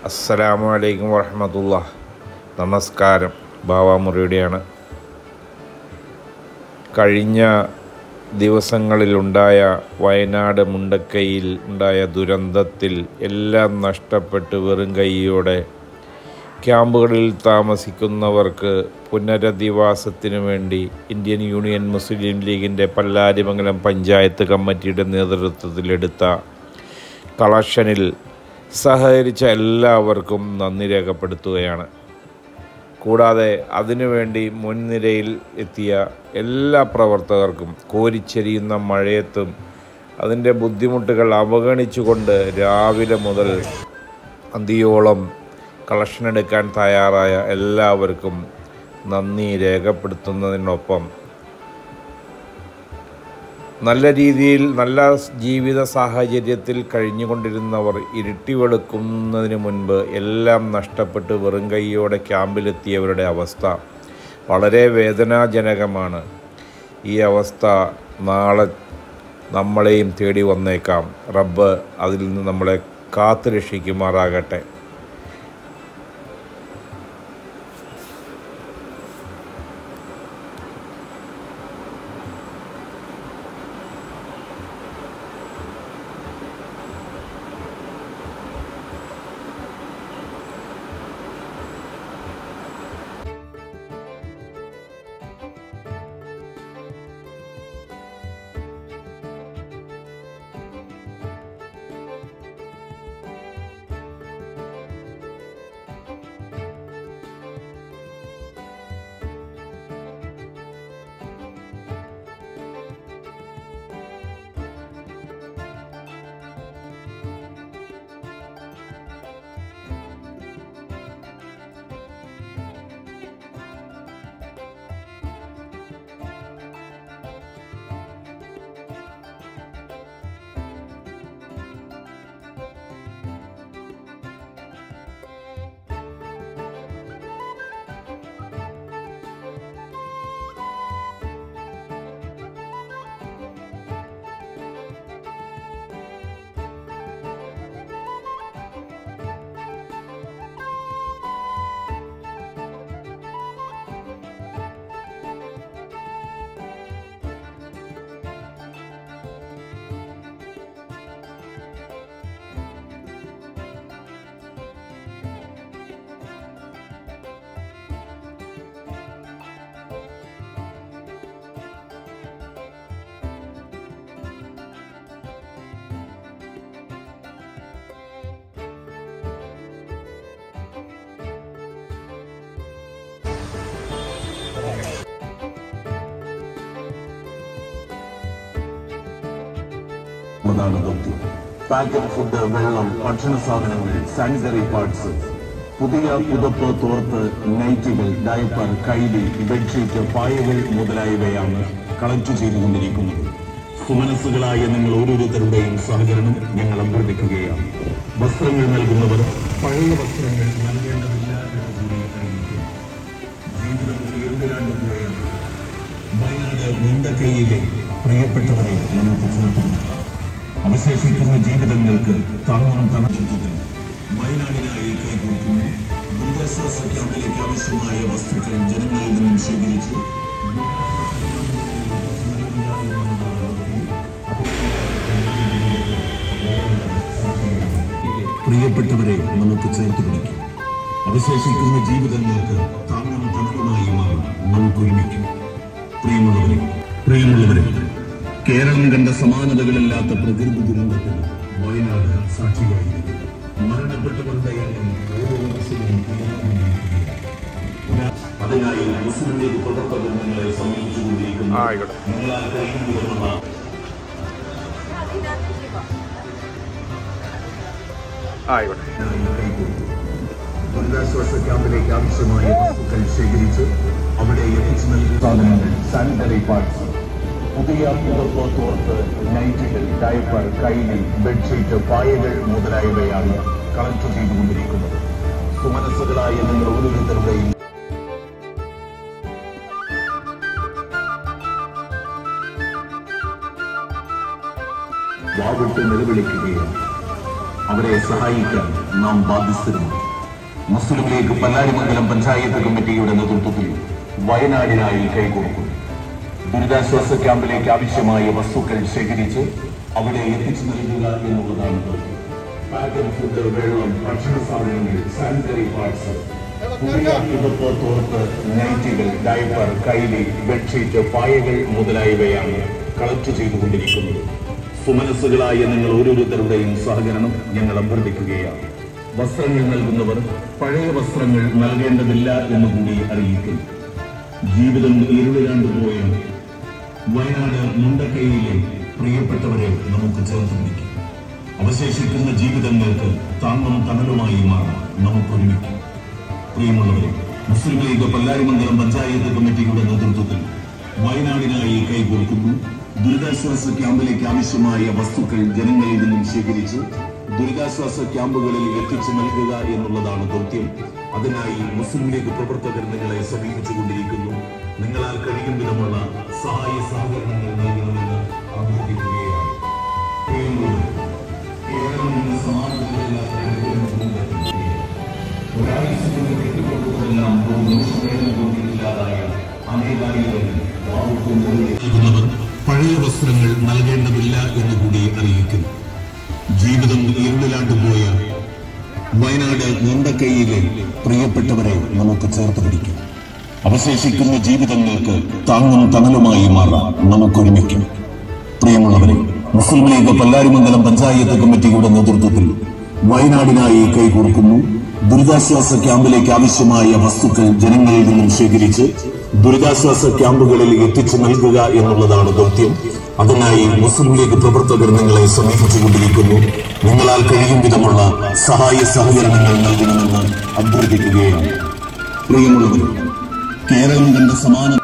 അസ്സലാമു അലൈക്കും വറഹമത്തുള്ള നമസ്കാരം ബാവാമുറിയുടെയാണ് കഴിഞ്ഞ ദിവസങ്ങളിലുണ്ടായ വയനാട് മുണ്ടക്കൈയിൽ ഉണ്ടായ ദുരന്തത്തിൽ എല്ലാം നഷ്ടപ്പെട്ട് വെറും കൈയോടെ ക്യാമ്പുകളിൽ താമസിക്കുന്നവർക്ക് പുനരധിവാസത്തിനു വേണ്ടി ഇന്ത്യൻ യൂണിയൻ മുസ്ലിം ലീഗിൻ്റെ പല്ലാരിമംഗലം പഞ്ചായത്ത് കമ്മിറ്റിയുടെ നേതൃത്വത്തിലെടുത്ത കളക്ഷനിൽ സഹകരിച്ച എല്ലാവർക്കും നന്ദി രേഖപ്പെടുത്തുകയാണ് കൂടാതെ അതിനുവേണ്ടി മുൻനിരയിൽ എത്തിയ എല്ലാ പ്രവർത്തകർക്കും കോരിച്ചെരിയുന്ന മഴയത്തും അതിൻ്റെ ബുദ്ധിമുട്ടുകൾ അവഗണിച്ചുകൊണ്ട് രാവിലെ മുതൽ അന്തിയോളം കളക്ഷൻ എടുക്കാൻ തയ്യാറായ എല്ലാവർക്കും നന്ദി രേഖപ്പെടുത്തുന്നതിനൊപ്പം നല്ല രീതിയിൽ നല്ല ജീവിത സാഹചര്യത്തിൽ കഴിഞ്ഞുകൊണ്ടിരുന്നവർ ഇരുട്ടി വെളുക്കുന്നതിന് മുൻപ് എല്ലാം നഷ്ടപ്പെട്ട് വെറും കൈയോടെ ക്യാമ്പിലെത്തിയവരുടെ അവസ്ഥ വളരെ വേദനാജനകമാണ് ഈ അവസ്ഥ നാളെ നമ്മളെയും തേടി വന്നേക്കാം റബ്ബ് അതിൽ നിന്ന് നമ്മളെ കാത്തു രക്ഷിക്കുമാറാകട്ടെ എന്നതാണ് ദൗത്യം പാക്കറ്റ് ഫുഡ് വെള്ളം ഭക്ഷണ സാധനങ്ങൾ സാനിറ്ററി പാർട്സ് പുതിയ പുതപ്പ് തോർത്ത് നൈറ്റുകൾ ഡയപ്പർ കൈലി ബെഡ്ഷീറ്റ് പായകൾ മുതലായവയാണ് കളക്ട് ചെയ്തുകൊണ്ടിരിക്കുന്നത് സുമനസ്സുകളായ നിങ്ങൾ ഓരോരുത്തരുടെയും സഹകരണം ഞങ്ങൾ അഭ്യർത്ഥിക്കുകയാണ് വസ്ത്രങ്ങൾ നൽകുന്നവർ പഴയ വസ്ത്രങ്ങൾ നൽകേണ്ടതില്ല എന്ന് കൂടി അറിയിക്കുന്നു ജീവിതം ഇരുണ്ടിലാണ്ട് പോയാണ് വയനാട് മുണ്ടക്കൈയിലെ പ്രിയപ്പെട്ടവരെ നമുക്ക് ചേർക്കുന്നു അവശേഷിക്കുന്ന ജീവിതങ്ങൾക്ക് താങ്ങാൻ തണുപ്പത്തിൽ വയനാടിനായി കൈകൊടുക്കുന്നു ദുരിതാശ്വാസ ക്യാമ്പിലേക്ക് ആവശ്യമായ വസ്തുക്കൾ ജനങ്ങളിൽ നിന്നും ശേഖരിച്ചു പ്രിയപ്പെട്ടവരെ നമുക്ക് ചേർത്ത് പിടിക്കും അവശേഷിക്കുന്ന ജീവിതങ്ങൾക്ക് താങ്ങും തണലുമായി മാറും നമുക്ക് ഒരുമിക്കും പ്രിയമുള്ളവരെ പ്രിയമുള്ളവരെ കേരളം കണ്ട സമാനതകളില്ലാത്ത പ്രകൃതി ദുരന്തത്തിന് വയനാട് സാക്ഷിയായിരിക്കും മരണപ്പെട്ടവരുടെ എണ്ണം ഓരോ വർഷവും ഉയർന്നുകൊണ്ടിരിക്കുകയാണ്. അതിനായി മുസ്ലിം ലീഗ് പ്രവർത്തകർ നിങ്ങളെ സമീപിച്ചുകൊണ്ടിരിക്കുന്നു ആയിക്കോട്ടെ നിങ്ങളാൽ കഴിയുന്ന വിധമുള്ള ആയിക്കോട്ടെ ദുരിതാശ്വാസ ക്യാമ്പിലേക്ക് ആവശ്യമായ വസ്തുക്കൾ ശേഖരിച്ച് അവിടെ എത്തിച്ചു നൽകുന്ന സാധനങ്ങൾ സാനിറ്ററി പാർട്സ് പുതിയ പുതപ്പ് തോർത്ത് നൈറ്റുകൾ ഡയപ്പർ കൈലി ബെഡ്ഷീറ്റ് പായകൾ മുതലായവയാണ് കളക്ട് ചെയ്തുകൊണ്ടിരിക്കുന്നത് സുമനസ്സുകളായ നിങ്ങൾ ഓരോരുത്തരുടെയും വാവിട്ട് നിലവിളിക്കുകയാണ് അവരെ സഹായിക്കാൻ നാം ബാധ്യസ്ഥരുമാണ് മുസ്ലിം ലീഗ് പല്ലാരിമംഗലം പഞ്ചായത്ത് കമ്മിറ്റിയുടെ നേതൃത്വത്തിൽ വയനാടിനായി കൈകൊടുക്കുന്നു ദുരിതാശ്വാസ ക്യാമ്പിലേക്ക് ആവശ്യമായ വസ്തുക്കൾ ശേഖരിച്ച് അവിടെ എത്തിച്ചു നൽകുക എന്നുള്ളതാണ് ദൗത്യം. പാക്കറ്റ് ഫുഡ് വെള്ളം ഭക്ഷണ സാധനങ്ങൾ സാനിറ്ററി പാർട്സ് പുതിയ പുതപ്പ് തോർത്ത് നൈറ്റികൾ ഡയപ്പർ കൈലി ബെഡ്ഷീറ്റ് പായകൾ മുതലായവയാണ് കളക്ട് ചെയ്തുകൊണ്ടിരിക്കുന്നത് സുമനസ്സുകളായ നിങ്ങൾ ഓരോരുത്തരുടെയും സഹകരണം ഞങ്ങൾ അഭ്യർത്ഥിക്കുകയാണ് വസ്ത്രങ്ങൾ നൽകുന്നവർ പഴയ വസ്ത്രങ്ങൾ നൽകേണ്ടതില്ല എന്നുകൂടി അറിയിക്കുന്നു ജീവിതം ഇരുളിലാണ്ട് പോയ വയനാട് മുണ്ടക്കൈയിലെ പ്രിയപ്പെട്ടവരെ നമുക്ക് ചേർത്ത് പിടിക്കാം അവശേഷിക്കുന്ന ജീവിതങ്ങൾക്ക് താങ്ങും തണലുമായി മാറാം നമുക്ക് ഒരുമിക്കാം പ്രിയമുള്ളവരെ മുസ്ലിം ലീഗ് പല്ലാരിമംഗലം പഞ്ചായത്ത് കമ്മിറ്റിയുടെ നേതൃത്വത്തിൽ വയനാടിനായി കൈകോർക്കുന്നു ദുരിതാശ്വാസ ക്യാമ്പിലേക്ക് ആവശ്യമായ വസ്തുക്കൾ ജനങ്ങളിൽ നിന്നും ശേഖരിച്ച് ദുരിതാശ്വാസ ക്യാമ്പുകളിൽ എത്തിച്ചു നൽകുക എന്നുള്ളതാണ് ദൗത്യം അതിനായി മുസ്ലിം ലീഗ് പ്രവർത്തകർ നിങ്ങളെ സമീപിച്ചുകൊണ്ടിരിക്കുന്നു നിങ്ങളാൽ കഴിയും വിധമുള്ള സഹായ സഹകരണങ്ങൾ നൽകണമെന്ന് അഭ്യർത്ഥിക്കുകയാണ് പ്രിയമുള്ളവരെ, കേരളം ഇന്ന് സമാനതകളില്ലാത്ത അനുഗ്രഹം കൊണ്ടുവരുന്നു. ഒരാഴ്ചക്കുള്ളിൽ കെട്ടിക്കൊടുക്കുന്നതെല്ലാം ഒരു നിമിഷം കൊണ്ടില്ലാതായ അനേകായിരം നൽകുന്നവർ പഴയ വസ്ത്രങ്ങൾ നൽകേണ്ടതില്ല എന്ന് കൂടി അറിയിക്കുന്നു ജീവിതം ഇരുളിലാണ്ടുപോയ വയനാട് മുണ്ടക്കൈയിലെ പ്രിയപ്പെട്ടവരെ നമുക്ക് ചേർത്ത് പിടിക്കാം അവശേഷിക്കുന്ന ജീവിതങ്ങൾക്ക് താങ്ങും തണലുമായി മാറാം നമുക്കൊരുമിക്കാം പ്രിയമുള്ളവരെ മുസ്ലിം ലീഗ് പല്ലാരിമംഗലം പഞ്ചായത്ത് കമ്മിറ്റിയുടെ നേതൃത്വത്തിൽ വയനാടിനായി കൈകോർക്കുന്നു ദുരിതാശ്വാസ ക്യാമ്പിലേക്ക് ആവശ്യമായ വസ്തുക്കൾ ജനങ്ങളിൽ നിന്നും ശേഖരിച്ച് ദുരിതാശ്വാസ ക്യാമ്പുകളിൽ എത്തിച്ചു നൽകുക എന്നുള്ളതാണ് ദൗത്യം അതിനായി മുസ്ലിം ലീഗ് പ്രവർത്തകർ നിങ്ങളെ സമീപിച്ചുകൊണ്ടിരിക്കുന്നു നിങ്ങളാൽ കഴിയും വിധമുള്ള സഹായ സഹകരണങ്ങൾ നൽകണമെന്ന് അഭ്യർത്ഥിക്കുകയാണ് പ്രിയമുള്ളവർ കേരളം കണ്ട സമാന